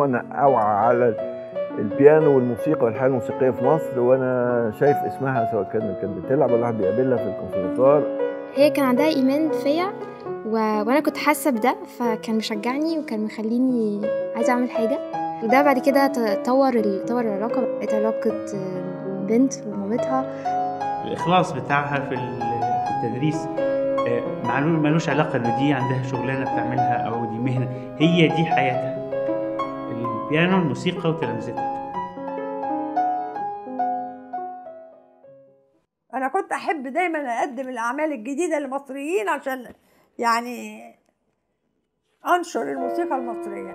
وانا اوعى على البيانو والموسيقى والحياه الموسيقيه في مصر وانا شايف اسمها سواء كان كانت بتلعب ولا واحد بيقابلها في الكونسرفتوار هي كان عندها ايمان فيا و... وانا كنت حاسه بده فكان مشجعني وكان مخليني عايزه اعمل حاجه وده بعد كده ت- طور ال- طور العلاقه بقت علاقه آه، بنت ومامتها الإخلاص بتاعها في ال- في التدريس آه، معلو- ملوش علاقة إنه دي عندها شغلانة بتعملها أو دي مهنة هي دي حياتها البيانو الموسيقى وتلامذتها انا كنت احب دايما اقدم الاعمال الجديده للمصريين عشان يعني انشر الموسيقى المصريه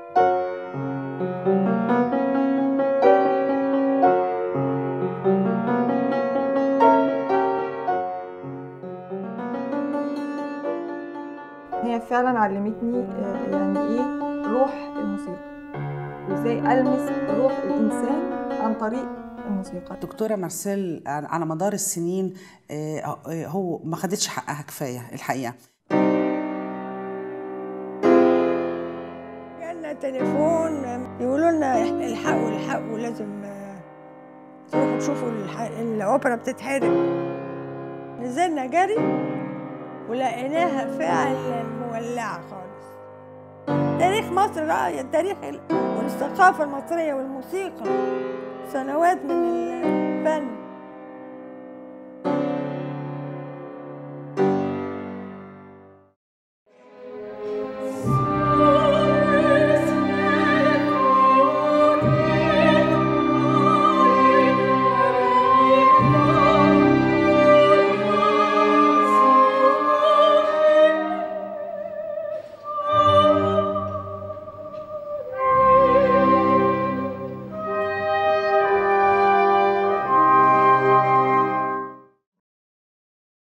هي فعلا علمتني آه، يعني ايه روح الموسيقى وازاي المس روح الانسان عن طريق الموسيقى الدكتورة مارسيل على مدار السنين آه، آه، هو ما خدتش حقها كفاية الحقيقة جالنا تليفون يقولوا لنا الحقوا الحقوا لازم آه، تروحوا تشوفوا الح- الاوبرا بتتحرق نزلنا جري ولقيناها فعلا مولعه خالص تاريخ مصر بقى تاريخ ال- والثقافه المصريه والموسيقى سنوات من الفن